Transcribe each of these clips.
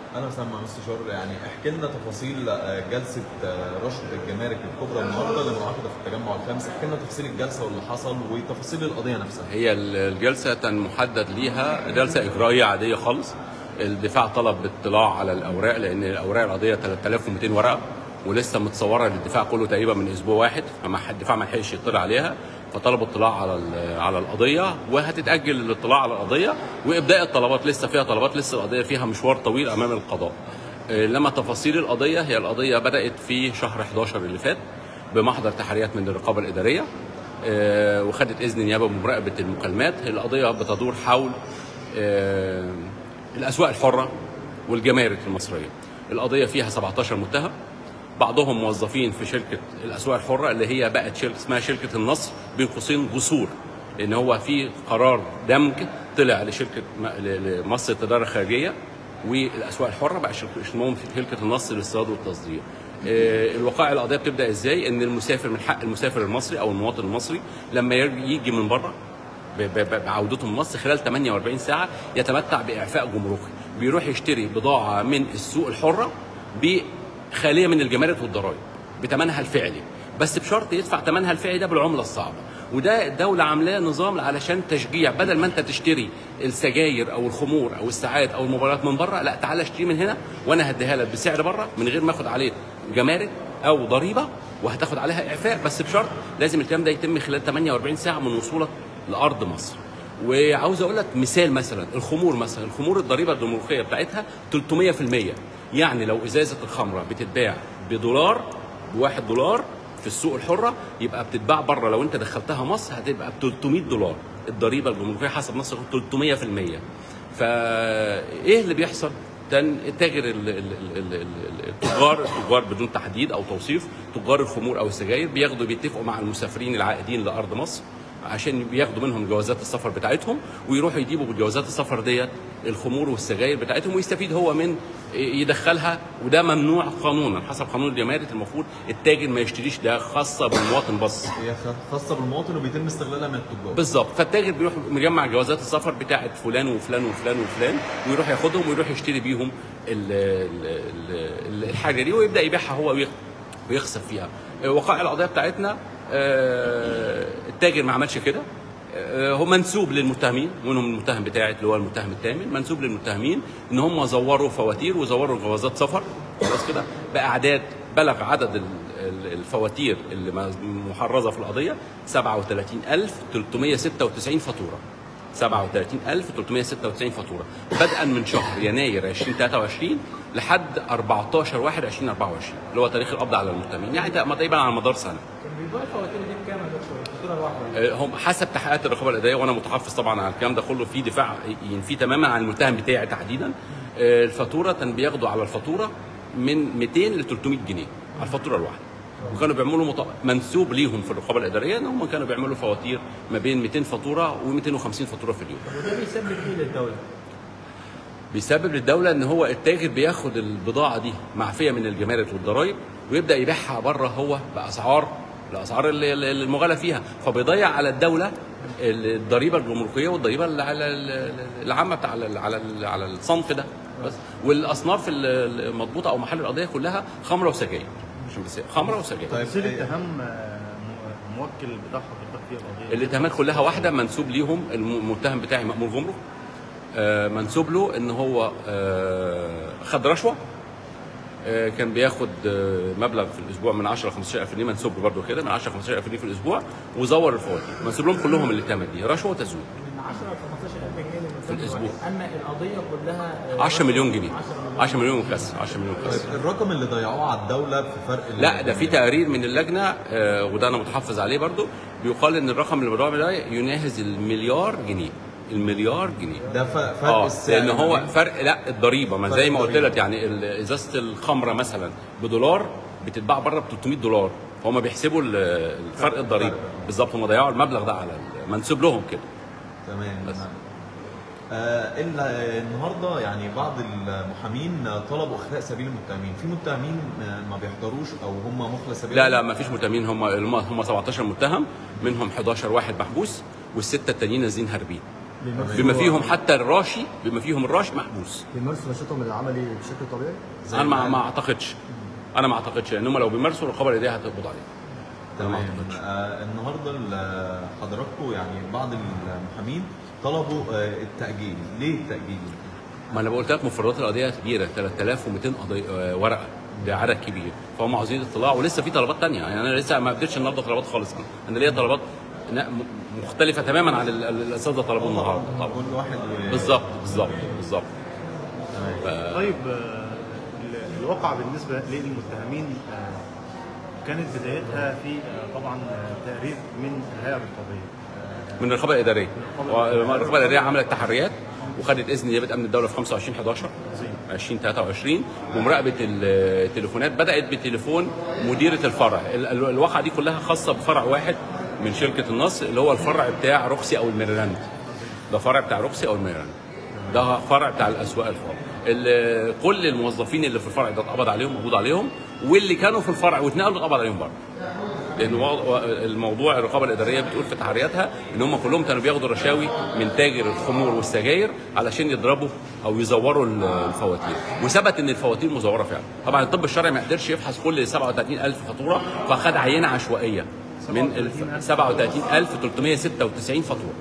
انا مسمع مستشار يعني احكي لنا تفاصيل آه، جلسه آه، رشد الجمارك الكبرى النهارده اللي منعقده في التجمع الخامس احكي لنا تفاصيل الجلسه واللي حصل وتفاصيل القضيه نفسها هي الجلسة كان محدد ليها جلسة إجرائية عادية خالص الدفاع طلب الاطلاع على الأوراق لأن الأوراق القضية 3200 ورقة ولسه متصورة للدفاع كله تقريبا من أسبوع واحد فما حد- الدفاع ما لحقش يطلع عليها فطلبوا اطلاع على ال- على القضية وهتتأجل الاطلاع على القضية وإبداء الطلبات لسه فيها طلبات لسه القضية فيها مشوار طويل أمام القضاء لما تفاصيل القضية هي القضية بدأت في شهر 11 اللي فات بمحضر تحريات من الرقابة الإدارية آه، وخدت إذن نيابة بمراقبة المكالمات القضية بتدور حول آه، الأسواق الحرة والجمارك المصرية القضية فيها 17 متهم بعضهم موظفين في شركة الأسواق الحرة اللي هي بقت شركة اسمها شركة النصر بين قوسين جسور لأن هو في قرار دمج طلع لشركة م- ل- لمصر التجارة الخارجية والاسواق الحره بقى شركه اسمهم شركه النصر للاستيراد والتصدير. آه، الوقائع القضيه بتبدا ازاي؟ ان المسافر من حق المسافر المصري او المواطن المصري لما يرجع- يجي من بره ب- ب- بعودته من مصر خلال 48 ساعه يتمتع باعفاء جمركي، بيروح يشتري بضاعه من السوق الحره بخاليه من الجمارك والضرائب بثمنها الفعلي، بس بشرط يدفع ثمنها الفعلي ده بالعمله الصعبه. وده الدولة عاملاه نظام علشان تشجيع بدل ما انت تشتري السجاير او الخمور او الساعات او الموبايلات من بره لا تعالى اشتري من هنا وانا هديها لك بسعر بره من غير ما اخد عليه جمارك او ضريبه وهتاخد عليها اعفاء بس بشرط لازم الكلام ده يتم خلال 48 ساعه من وصولك لارض مصر. وعاوز اقول لك مثال مثلا الخمور مثلا الخمور الضريبه الجمركيه بتاعتها 300% يعني لو ازازه الخمره بتتباع بدولار بواحد دولار في السوق الحره يبقى بتتباع بره لو انت دخلتها مصر هتبقى ب 300 دولار الضريبه الجمركيه حسب مصر 300% فايه اللي بيحصل؟ ده التاجر ال- ال- ال- ال- ال- التجار التجار بدون تحديد او توصيف تجار الخمور او السجاير بياخدوا بيتفقوا مع المسافرين العائدين لارض مصر عشان بياخدوا منهم جوازات السفر بتاعتهم ويروحوا يجيبوا بجوازات السفر ديت الخمور والسجاير بتاعتهم ويستفيد هو من يدخلها وده ممنوع قانونا حسب قانون الجمارك المفروض التاجر ما يشتريش ده خاصه بالمواطن بس هي خ- خاصه بالمواطن وبيتم استغلالها من التجار بالظبط فالتاجر بيروح مجمع جوازات السفر بتاعت فلان وفلان وفلان وفلان ويروح ياخدهم ويروح يشتري بيهم ال- ال- ال- الحاجه دي ويبدا يبيعها هو ويخ- ويخسف فيها وقائع القضيه بتاعتنا آه، التاجر ما عملش كده آه، هو منسوب للمتهمين منهم المتهم بتاعي اللي هو المتهم الثامن منسوب للمتهمين ان هم زوروا فواتير وزوروا جوازات سفر خلاص كده باعداد بلغ عدد ال- ال- الفواتير اللي م- محرزه في القضيه 37396 فاتوره 37396 فاتوره بدءا من شهر يناير 2023 لحد 14 1 2024 اللي هو تاريخ القبض على المتهمين يعني تقريبا على مدار سنه كان بيبيع الفواتير دي بكام يا دكتور؟ الفاتوره الواحده هم حسب تحقيقات الرقابه الاداريه وانا متحفظ طبعا على الكلام ده كله في دفاع ينفي تماما عن المتهم بتاعي تحديدا آه، الفاتوره كان بياخدوا على الفاتوره من 200 ل 300 جنيه على الفاتوره الواحده وكانوا بيعملوا مط... منسوب ليهم في الرقابه الاداريه ان هم كانوا بيعملوا فواتير ما بين 200 فاتوره و250 فاتوره في اليوم وده بيسبب ايه للدوله؟ بيسبب للدوله ان هو التاجر بياخد البضاعه دي معفيه من الجمارك والضرائب ويبدا يبيعها بره هو باسعار الاسعار اللي اللي المغالى فيها فبيضيع على الدوله الضريبه الجمركيه والضريبه اللي على ال- العامه بتاع ال- على ال- على الصنف ده بس والاصناف المضبوطه او محل القضيه كلها خمره وسجاير عشان بس خمره وسجاير طيب تفصيل إيه- اتهام آه، م- موكل بتاع حضرتك فيه القضيه الاتهامات كلها واحده منسوب ليهم المتهم بتاعي مأمور جمرك آه، منسوب له ان هو آه، خد رشوه آه، كان بياخد آه، مبلغ في الاسبوع من 10 ل 15000 جنيه منسوب له برضه كده من 10 ل 15000 جنيه في الاسبوع وزور الفواتير منسوب لهم كلهم الاتهامات دي رشوه وتزوير من 10 ل 15000 جنيه للمتهم في الأسبوع. الواحد. اما القضيه كلها آه، 10 مليون جنيه 10 مليون 10 مليون وكسر 10 مليون وكسر طيب الرقم اللي ضيعوه على الدوله في فرق ال- لا ده في تقرير من اللجنه آه، وده انا متحفظ عليه برضو بيقال ان الرقم اللي بضاعه ده يناهز المليار جنيه المليار جنيه ده ف- فرق اه السعر لان هو فرق لا الضريبه ما فرق زي ما قلت الضريبة. لك يعني ال- ازازه الخمره مثلا بدولار بتتباع بره ب 300 دولار فهم بيحسبوا ال- الفرق الضريبه بالظبط هم ضيعوا المبلغ ده على ال- منسوب لهم كده تمام بس. تمام. آه إلا النهارده يعني بعض المحامين طلبوا اخلاء سبيل المتهمين، في متهمين آه، ما بيحضروش او هم مخلص سبيل لا لا ما فيش متهمين هم هم 17 متهم منهم 11 واحد محبوس والسته التانيين نازلين هاربين بما فيهم حتى الراشي بما فيهم الراشي محبوس بيمارسوا نشاطهم العملي بشكل طبيعي؟ زي انا ما, ما- ما اعتقدش انا ما اعتقدش لان هم لو بيمارسوا الرقابه الاداريه هتقبض عليهم أنا ما تمام أعتقدش. آه النهارده ال- حضراتكم يعني بعض المحامين طلبوا آه التاجيل ليه التاجيل؟ ما انا قلت لك مفردات القضيه كبيره 3200 قضيه آه، ورقه ده عدد كبير فهم عاوزين اطلاع ولسه في طلبات تانية يعني انا لسه ما قدرتش النهارده طلبات خالص انا انا ليا طلبات نا- م- مختلفه تماما عن ال- ال- الاساتذه طلبوا النهارده طبعا كل واحد و... بالظبط بالظبط بالظبط طيب آه، ال- الواقع بالنسبه للمتهمين آه، كانت بدايتها في آه، طبعا آه، تقرير من الهيئه الرقابيه من الرقابه الاداريه الرقابه الاداريه عملت تحريات وخدت اذن نيابه امن الدوله في 25 11 2023 ومراقبه التليفونات بدات بتليفون مديره الفرع ال- ال- الواقعه دي كلها خاصه بفرع واحد من شركه النصر اللي هو الفرع بتاع روكسي او الميرلاند ده فرع بتاع روكسي او الميرلاند ده فرع بتاع الاسواق الحر ال- كل الموظفين اللي في الفرع ده اتقبض عليهم مقبوض عليهم واللي كانوا في الفرع واتنقلوا اتقبض عليهم برضه لان وضع- الموضوع الرقابه الاداريه بتقول في تحرياتها ان هم كلهم كانوا بياخدوا رشاوي من تاجر الخمور والسجاير علشان يضربوا او يزوروا ال- الفواتير وثبت ان الفواتير مزوره فعلا طبعا الطب الشرعي ما قدرش يفحص كل 37000 فاتوره فخد عينه عشوائيه من ال 37396 فاتوره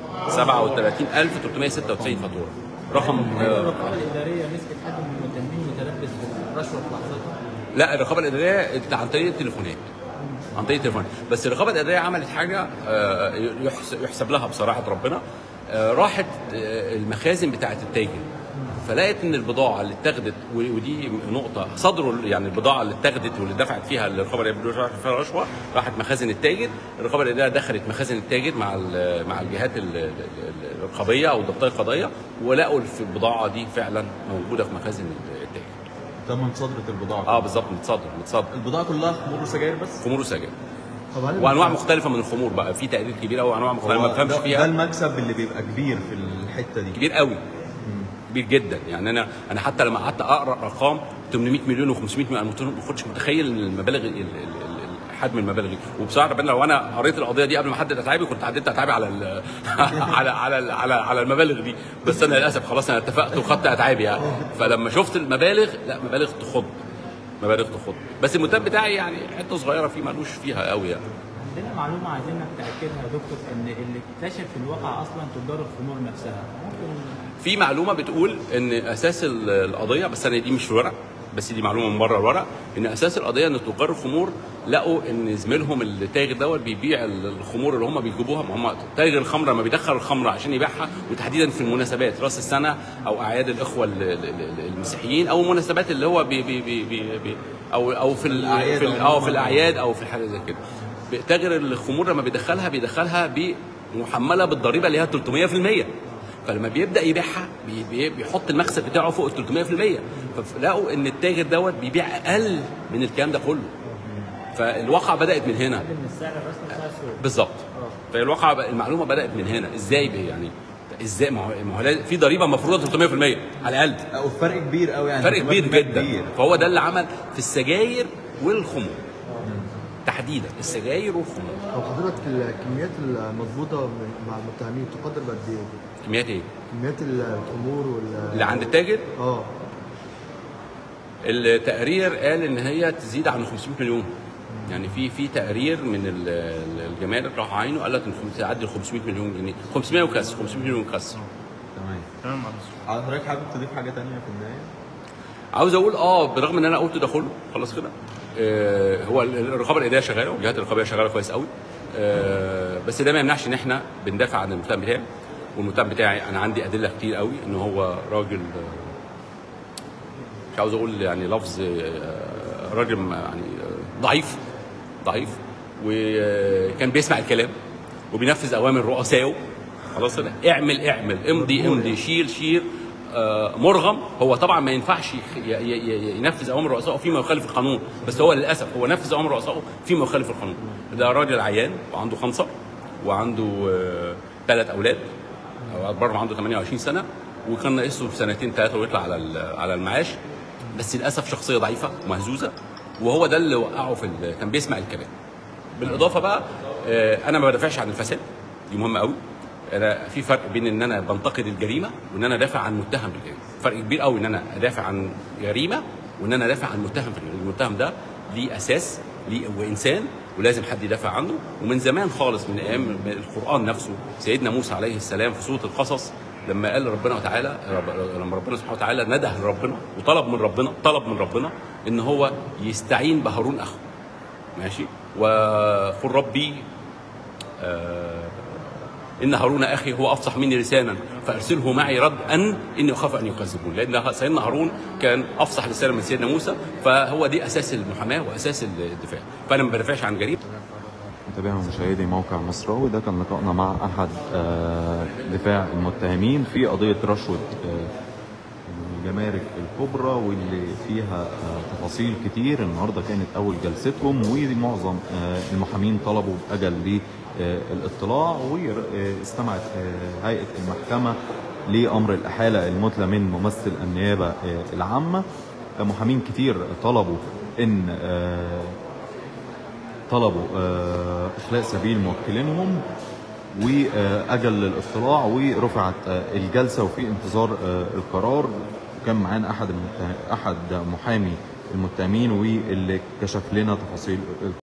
37396 فاتوره رقم آه، الرقابه الاداريه مسكت حد من المتهمين متلبس بالرشوه في لحظتها لا الرقابه الاداريه عن طريق التليفونات عن طريق التليفون بس الرقابه الاداريه عملت حاجه آه، يحس- يحسب لها بصراحه ربنا آه، راحت آه، المخازن بتاعه التاجر فلقيت ان البضاعه اللي اتاخدت و- ودي نقطه صدروا يعني البضاعه اللي اتاخدت واللي دفعت فيها الرقابه الاداريه دفعت فيها رشوه راحت مخازن التاجر الرقابه الاداريه دخلت مخازن التاجر مع ال- مع الجهات ال- ال- ال- الرقابيه او الضبطيه القضائيه ولقوا في البضاعه دي فعلا موجوده في مخازن التاجر تم مصادره البضاعه اه بالظبط متصدر متصدر البضاعه كلها خمور وسجاير بس خمور وسجاير طب هل وانواع مختلفه من الخمور بقى في تقرير كبير قوي انواع مختلفه ما هو بفهمش ده, ده فيها المكسب اللي بيبقى كبير في الحته دي كبير قوي كبير جدا يعني انا انا حتى لما قعدت اقرا ارقام 800 مليون و500 مليون انا ما كنتش متخيل ان المبالغ ال- ال- ال- حجم المبالغ دي وبصراحه ربنا لو انا قريت القضيه دي قبل ما احدد اتعابي كنت حددت اتعابي على ال على على ال على على المبالغ دي بس انا للاسف خلاص انا اتفقت وخدت اتعابي يعني فلما شفت المبالغ لا مبالغ تخض مبالغ تخض بس المتاب بتاعي يعني حته صغيره فيه ملوش فيها قوي يعني عندنا معلومه عايزينك تاكدها يا دكتور ان اللي اكتشف الواقع اصلا تجار الخمور نفسها ممكن في معلومه بتقول ان اساس ال- القضيه بس انا دي مش في الورق بس دي معلومه من بره الورق ان اساس القضيه ان تجار الخمور لقوا ان زميلهم التاجر دوت بيبيع ال- الخمور اللي هم بيجيبوها ما هم تاجر الخمره لما بيدخل الخمره عشان يبيعها وتحديدا في المناسبات راس السنه او اعياد الاخوه ال- ال- ال- المسيحيين او المناسبات اللي هو بي بي بي بي بي او او في ال- الأعياد في ال- عموماً. اه في الاعياد او في حاجه زي كده تاجر الخمور لما بيدخلها بيدخلها محمله بالضريبه اللي هي 300% فلما بيبدا يبيعها بي- بي- بيحط المكسب بتاعه فوق ال 300% فلقوا ان التاجر دوت بيبيع اقل من الكلام ده كله فالواقع بدات من هنا اقل من السعر الرسمي بتاع السوق بالظبط فالواقع ب- المعلومه بدات من هنا ازاي بي- يعني ازاي ما هو ما هو لازم- في ضريبه مفروضه 300% على الاقل او فرق كبير قوي يعني فرق كبير كمان جدا كبير. فهو ده اللي عمل في السجاير والخمور تحديدا السجاير والخمور طب حضرتك الكميات المضبوطه من- مع المتهمين تقدر بقد ايه؟ كميات ايه كميات الخمور وال اللي عند التاجر اه التقرير قال ان هي تزيد عن 500 مليون يعني في في تقرير من ال- ال- الجمارك راح عينه قال لك ان خم- تعدي ال 500 مليون جنيه 500 وكسر 500 مليون وكسر تمام تمام معلش حضرتك حابب تضيف حاجه تانية في النهايه؟ عاوز اقول اه برغم ان انا قلت ده كله خلاص كده آه هو ال- الرقابه الاداريه شغاله والجهات الرقابيه شغاله كويس قوي آه بس ده ما يمنعش ان احنا بندافع عن المتهم بتاعي والمتهم بتاعي انا عندي ادله كتير قوي ان هو راجل آه، مش عاوز اقول يعني لفظ آه، راجل ما- يعني آه، ضعيف ضعيف وكان بيسمع الكلام وبينفذ اوامر رؤسائه خلاص كده اعمل اعمل امضي امضي شيل شيل آه، مرغم هو طبعا ما ينفعش يخ- ي- ي- ي- ينفذ اوامر رؤسائه فيما يخالف القانون بس هو للاسف هو نفذ اوامر رؤسائه فيما يخالف القانون ده راجل عيان وعنده خمسه وعنده ثلاث اولاد او برضه عنده 28 سنه وكان ناقصه سنتين ثلاثه ويطلع على ال- على المعاش بس للاسف شخصيه ضعيفه ومهزوزه وهو ده اللي وقعه في ال- كان بيسمع الكلام بالاضافه بقى آه، انا ما بدافعش عن الفساد دي مهمه قوي أنا في فرق بين ان انا بنتقد الجريمه وان انا دافع عن متهم بالجريمه فرق كبير قوي ان انا ادافع عن جريمه وان انا دافع عن متهم في الجريمه المتهم ده ليه اساس ليه وانسان ولازم حد يدافع عنه ومن زمان خالص من ايام القران نفسه سيدنا موسى عليه السلام في سوره القصص لما قال ربنا وتعالى رب لما ربنا سبحانه وتعالى نده لربنا وطلب من ربنا طلب من ربنا ان هو يستعين بهارون اخوه ماشي وقل ربي آه ان هارون اخي هو افصح مني لسانا فارسله معي رد ان اني اخاف ان يكذبون لان سيدنا هارون كان افصح لسانا من سيدنا موسى فهو دي اساس المحاماه واساس الدفاع فانا ما بدافعش عن جريمه متابعي ومشاهدي موقع مصراوي ده كان لقائنا مع احد آه، دفاع المتهمين في قضيه رشوه آه، الجمارك الكبرى واللي فيها آه، تفاصيل كتير النهارده كانت اول جلستهم ومعظم آه، المحامين طلبوا باجل للاطلاع واستمعت آه، هيئه المحكمه لامر الاحاله المتلى من ممثل النيابه آه، العامه آه، محامين كتير طلبوا ان آه، طلبوا آه، اخلاء سبيل موكلينهم واجل للاطلاع ورفعت آه، الجلسه وفي انتظار آه، القرار وكان معانا احد المتهم- احد محامي المتهمين واللي كشف لنا تفاصيل